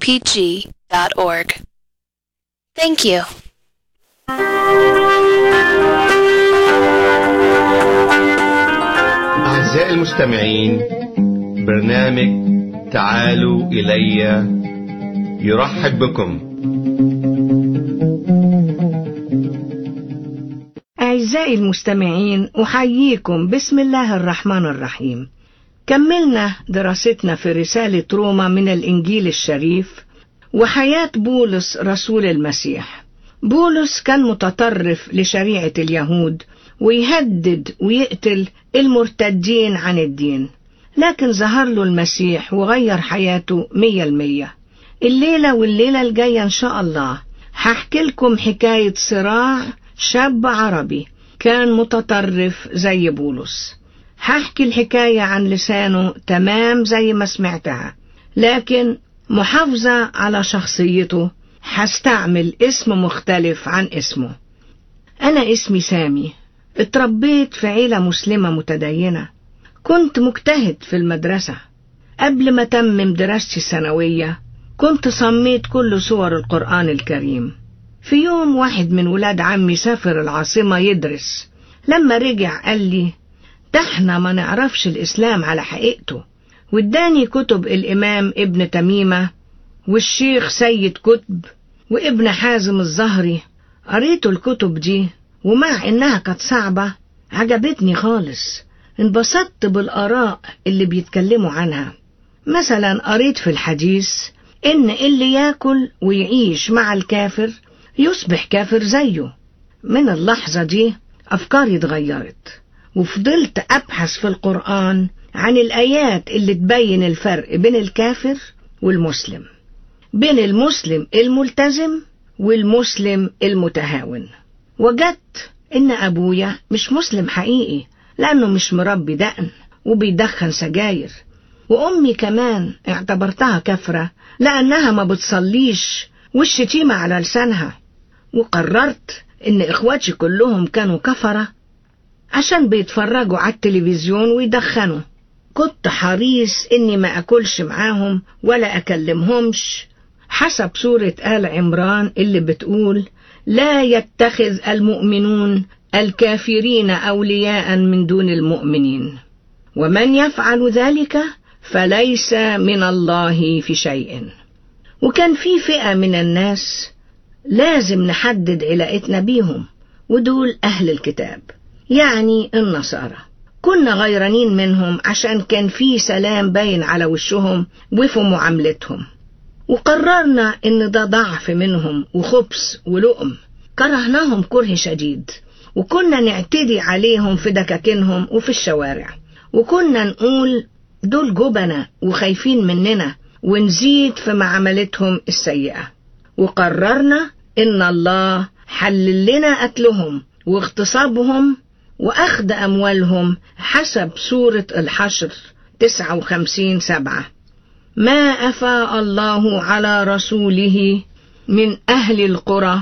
Thank you. أعزائي المستمعين برنامج تعالوا إلي يرحب بكم أعزائي المستمعين أحييكم بسم الله الرحمن الرحيم كملنا دراستنا في رسالة روما من الإنجيل الشريف وحياة بولس رسول المسيح بولس كان متطرف لشريعة اليهود ويهدد ويقتل المرتدين عن الدين لكن ظهر له المسيح وغير حياته مية المية الليلة والليلة الجاية إن شاء الله هحكي لكم حكاية صراع شاب عربي كان متطرف زي بولس هحكي الحكاية عن لسانه تمام زي ما سمعتها لكن محافظة على شخصيته هستعمل اسم مختلف عن اسمه أنا اسمي سامي اتربيت في عيلة مسلمة متدينة كنت مجتهد في المدرسة قبل ما تمم دراستي الثانوية كنت صميت كل سور القرآن الكريم في يوم واحد من ولاد عمي سافر العاصمة يدرس لما رجع قال لي ده احنا ما نعرفش الإسلام على حقيقته واداني كتب الإمام ابن تميمة والشيخ سيد كتب وابن حازم الزهري قريت الكتب دي ومع إنها كانت صعبة عجبتني خالص انبسطت بالآراء اللي بيتكلموا عنها مثلا قريت في الحديث إن اللي ياكل ويعيش مع الكافر يصبح كافر زيه من اللحظة دي أفكاري اتغيرت وفضلت أبحث في القرآن عن الآيات اللي تبين الفرق بين الكافر والمسلم بين المسلم الملتزم والمسلم المتهاون وجدت إن أبويا مش مسلم حقيقي لأنه مش مربي دقن وبيدخن سجاير وأمي كمان اعتبرتها كفرة لأنها ما بتصليش والشتيمة على لسانها وقررت إن إخواتي كلهم كانوا كفرة عشان بيتفرجوا على التلفزيون ويدخنوا كنت حريص إني ما أكلش معاهم ولا أكلمهمش حسب سورة آل عمران اللي بتقول لا يتخذ المؤمنون الكافرين أولياء من دون المؤمنين ومن يفعل ذلك فليس من الله في شيء وكان في فئة من الناس لازم نحدد علاقتنا بيهم ودول أهل الكتاب يعني النصارى كنا غيرانين منهم عشان كان في سلام باين على وشهم وفي معاملتهم وقررنا ان ده ضعف منهم وخبث ولؤم كرهناهم كره شديد وكنا نعتدي عليهم في دكاكينهم وفي الشوارع وكنا نقول دول جبنة وخايفين مننا ونزيد في معاملتهم السيئة وقررنا إن الله حلل لنا قتلهم واغتصابهم وأخذ أموالهم حسب سورة الحشر 59 سبعة ما أفاء الله على رسوله من أهل القرى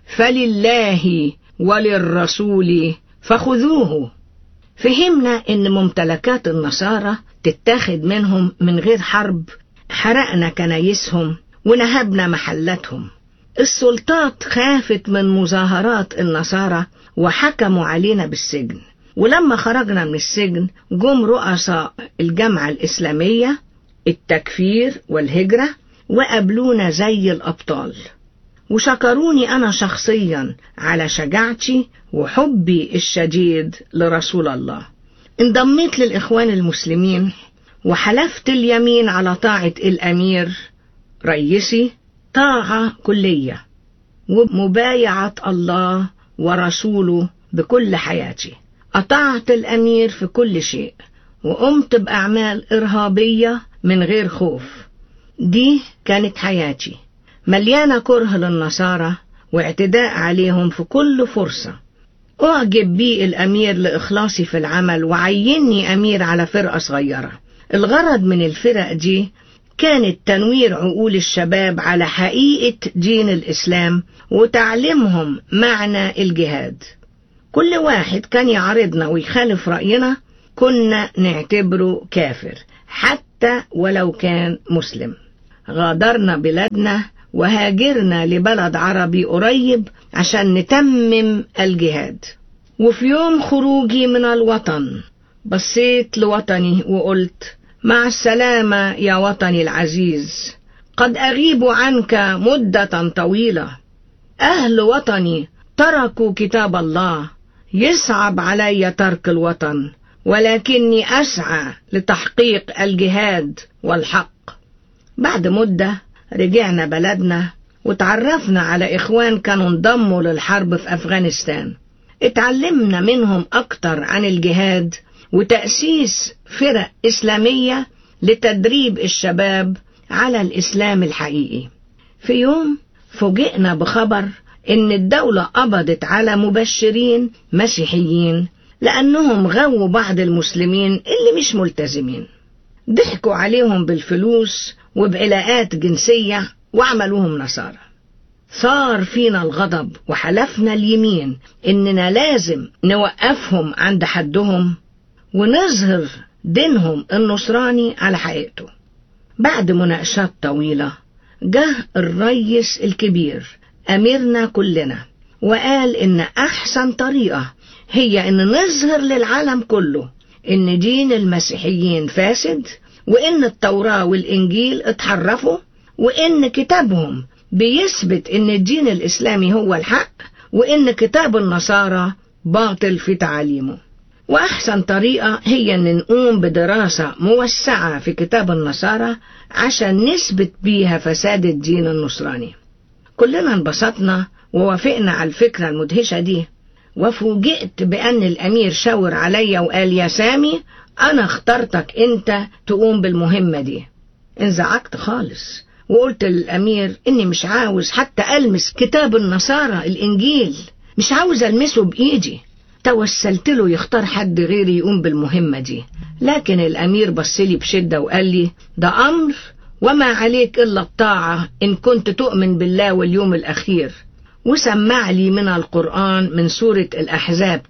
فلله وللرسول فخذوه فهمنا ان ممتلكات النصارى تتاخد منهم من غير حرب حرقنا كنايسهم ونهبنا محلاتهم السلطات خافت من مظاهرات النصارى وحكموا علينا بالسجن ولما خرجنا من السجن جم رؤساء الجامعة الإسلامية التكفير والهجرة وقابلونا زي الأبطال وشكروني أنا شخصيا على شجاعتي وحبي الشديد لرسول الله انضميت للإخوان المسلمين وحلفت اليمين على طاعة الأمير رئيسي طاعة كلية ومبايعة الله ورسوله بكل حياتي أطعت الأمير في كل شيء وقمت بأعمال إرهابية من غير خوف دي كانت حياتي مليانة كره للنصارى واعتداء عليهم في كل فرصة أعجب بي الأمير لإخلاصي في العمل وعيني أمير على فرقة صغيرة الغرض من الفرق دي كانت تنوير عقول الشباب على حقيقة دين الإسلام وتعليمهم معنى الجهاد كل واحد كان يعارضنا ويخالف رأينا كنا نعتبره كافر حتى ولو كان مسلم غادرنا بلادنا وهاجرنا لبلد عربي قريب عشان نتمم الجهاد وفي يوم خروجي من الوطن بصيت لوطني وقلت مع السلامة يا وطني العزيز قد أغيب عنك مدة طويلة أهل وطني تركوا كتاب الله يصعب علي ترك الوطن ولكني أسعى لتحقيق الجهاد والحق بعد مدة رجعنا بلدنا وتعرفنا على إخوان كانوا انضموا للحرب في أفغانستان اتعلمنا منهم أكتر عن الجهاد وتأسيس فرق إسلامية لتدريب الشباب على الإسلام الحقيقي في يوم فوجئنا بخبر إن الدولة قبضت على مبشرين مسيحيين لأنهم غووا بعض المسلمين اللي مش ملتزمين ضحكوا عليهم بالفلوس وبعلاقات جنسية وعملوهم نصارى ثار فينا الغضب وحلفنا اليمين إننا لازم نوقفهم عند حدهم ونظهر دينهم النصراني على حقيقته بعد مناقشات طويلة جه الريس الكبير أميرنا كلنا وقال إن أحسن طريقة هي إن نظهر للعالم كله إن دين المسيحيين فاسد وإن التوراة والإنجيل اتحرفوا وإن كتابهم بيثبت إن الدين الإسلامي هو الحق وإن كتاب النصارى باطل في تعاليمه وأحسن طريقة هي أن نقوم بدراسة موسعة في كتاب النصارى عشان نثبت بيها فساد الدين النصراني كلنا انبسطنا ووافقنا على الفكرة المدهشة دي وفوجئت بأن الأمير شاور عليا وقال يا سامي أنا اخترتك أنت تقوم بالمهمة دي انزعجت خالص وقلت للأمير إني مش عاوز حتى ألمس كتاب النصارى الإنجيل مش عاوز ألمسه بإيدي توسلت له يختار حد غيري يقوم بالمهمة دي لكن الأمير بصلي بشدة وقال لي ده أمر وما عليك إلا الطاعة إن كنت تؤمن بالله واليوم الأخير وسمع لي من القرآن من سورة الأحزاب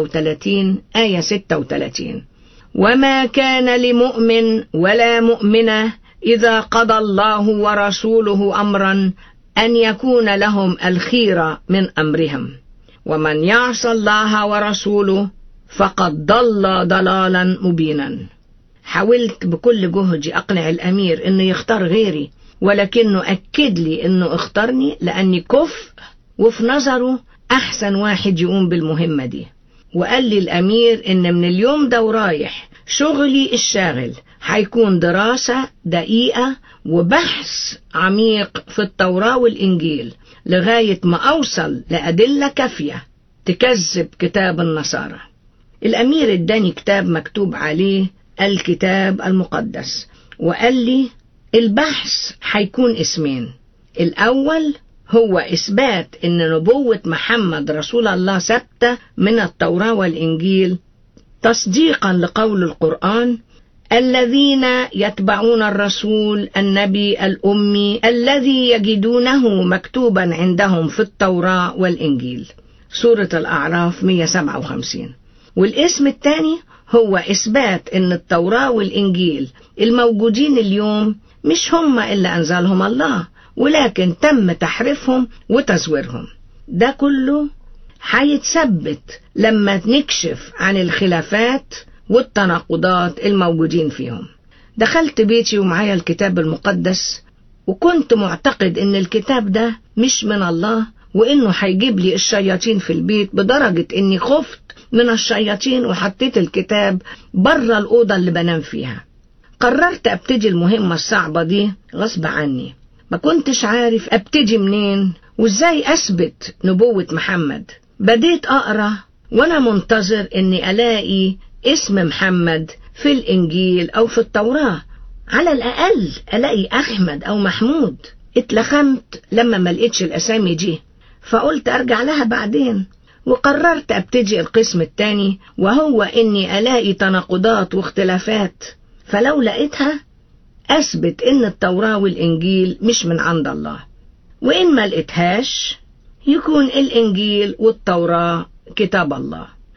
33 آية 36 وما كان لمؤمن ولا مؤمنة إذا قضى الله ورسوله أمرا أن يكون لهم الخيرة من أمرهم ومن يعص الله ورسوله فقد ضل ضلالا مبينا حاولت بكل جهدي أقنع الأمير إنه يختار غيري ولكنه أكد لي إنه اختارني لأني كفء وفي نظره أحسن واحد يقوم بالمهمة دي وقال لي الأمير إن من اليوم ده ورايح شغلي الشاغل هيكون دراسة دقيقة وبحث عميق في التوراة والإنجيل لغاية ما أوصل لأدلة كافية تكذب كتاب النصارى الأمير اداني كتاب مكتوب عليه الكتاب المقدس وقال لي البحث هيكون اسمين الأول هو إثبات أن نبوة محمد رسول الله ثابتة من التوراة والإنجيل تصديقا لقول القرآن الذين يتبعون الرسول النبي الأمي الذي يجدونه مكتوبا عندهم في التوراة والإنجيل سورة الأعراف 157 والاسم الثاني هو إثبات أن التوراة والإنجيل الموجودين اليوم مش هم اللي أنزلهم الله ولكن تم تحريفهم وتزويرهم ده كله هيتثبت لما نكشف عن الخلافات والتناقضات الموجودين فيهم دخلت بيتي ومعايا الكتاب المقدس وكنت معتقد ان الكتاب ده مش من الله وانه هيجيب لي الشياطين في البيت بدرجة اني خفت من الشياطين وحطيت الكتاب بره الأوضة اللي بنام فيها قررت ابتدي المهمة الصعبة دي غصب عني ما كنتش عارف ابتدي منين وازاي اثبت نبوة محمد بديت اقرا وانا منتظر اني الاقي اسم محمد في الانجيل او في التوراة على الاقل الاقي احمد او محمود اتلخمت لما ما لقيتش الاسامي دي فقلت ارجع لها بعدين وقررت ابتدي القسم الثاني وهو اني الاقي تناقضات واختلافات فلو لقيتها اثبت ان التوراة والانجيل مش من عند الله وان ما لقيتهاش يكون الانجيل والتوراة كتاب الله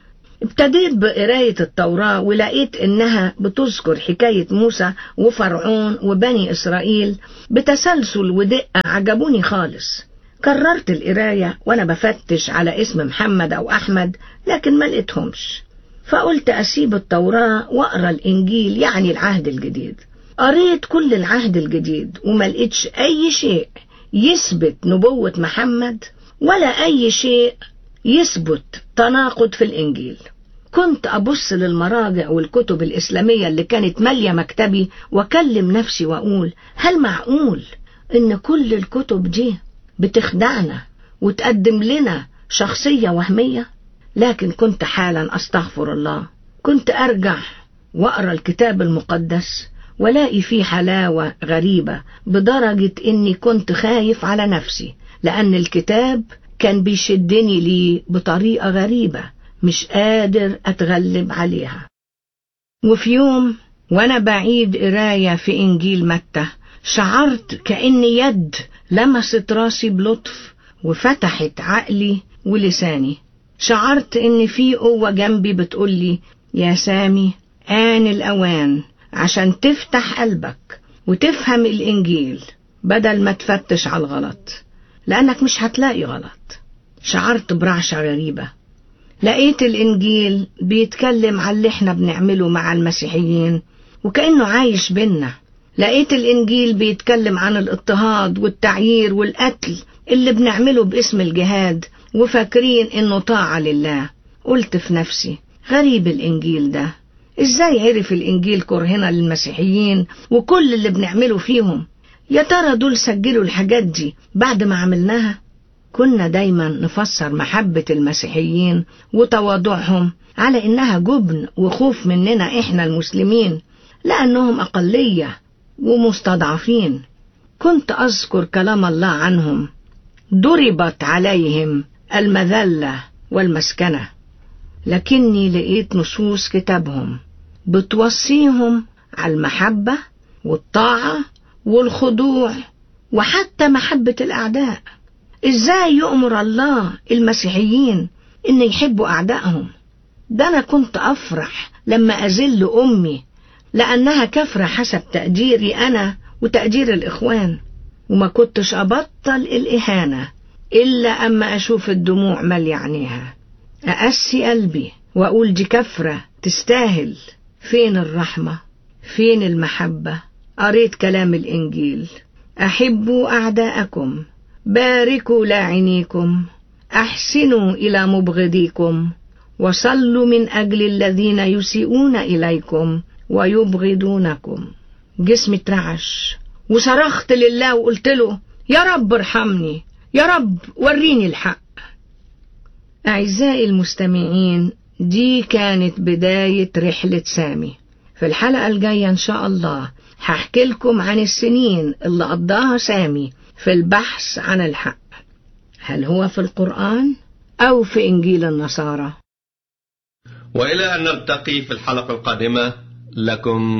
ابتديت بقراية التوراة ولقيت إنها بتذكر حكاية موسى وفرعون وبني إسرائيل بتسلسل ودقة عجبوني خالص كررت القراية وأنا بفتش على اسم محمد أو أحمد لكن ما لقيتهمش فقلت أسيب التوراة وأقرأ الإنجيل يعني العهد الجديد قريت كل العهد الجديد وما لقيتش أي شيء يثبت نبوة محمد ولا أي شيء يثبت تناقض في الإنجيل كنت أبص للمراجع والكتب الإسلامية اللي كانت مالية مكتبي وأكلم نفسي وأقول هل معقول إن كل الكتب دي بتخدعنا وتقدم لنا شخصية وهمية لكن كنت حالا أستغفر الله كنت أرجع وأقرأ الكتاب المقدس ولاقي فيه حلاوة غريبة بدرجة إني كنت خايف على نفسي لأن الكتاب كان بيشدني ليه بطريقة غريبة مش قادر أتغلب عليها وفي يوم وأنا بعيد قراية في إنجيل متى شعرت كأن يد لمست راسي بلطف وفتحت عقلي ولساني شعرت إن في قوة جنبي بتقولي يا سامي آن الأوان عشان تفتح قلبك وتفهم الإنجيل بدل ما تفتش على الغلط لأنك مش هتلاقي غلط شعرت برعشة غريبة لقيت الإنجيل بيتكلم عن اللي احنا بنعمله مع المسيحيين وكأنه عايش بينا لقيت الإنجيل بيتكلم عن الاضطهاد والتعيير والقتل اللي بنعمله باسم الجهاد وفاكرين إنه طاعة لله قلت في نفسي غريب الإنجيل ده إزاي عرف الإنجيل كرهنا للمسيحيين وكل اللي بنعمله فيهم يا ترى دول سجلوا الحاجات دي بعد ما عملناها كنا دايما نفسر محبة المسيحيين وتواضعهم على إنها جبن وخوف مننا إحنا المسلمين لأنهم أقلية ومستضعفين كنت أذكر كلام الله عنهم ضربت عليهم المذلة والمسكنة لكني لقيت نصوص كتابهم بتوصيهم على المحبة والطاعة والخضوع وحتى محبة الأعداء إزاي يؤمر الله المسيحيين إن يحبوا أعدائهم ده أنا كنت أفرح لما أذل أمي لأنها كفرة حسب تقديري أنا وتقدير الإخوان وما كنتش أبطل الإهانة إلا أما أشوف الدموع مالية عينيها أقسي قلبي وأقول دي كفرة تستاهل فين الرحمة فين المحبة قريت كلام الإنجيل أحبوا أعداءكم باركوا لاعنيكم أحسنوا إلى مبغضيكم وصلوا من أجل الذين يسيئون إليكم ويبغضونكم جسمي اترعش وصرخت لله وقلت له يا رب ارحمني يا رب وريني الحق أعزائي المستمعين دي كانت بداية رحلة سامي في الحلقة الجاية إن شاء الله هحكي لكم عن السنين اللي قضاها سامي في البحث عن الحق هل هو في القرآن أو في إنجيل النصارى وإلى أن نلتقي في الحلقة القادمة لكم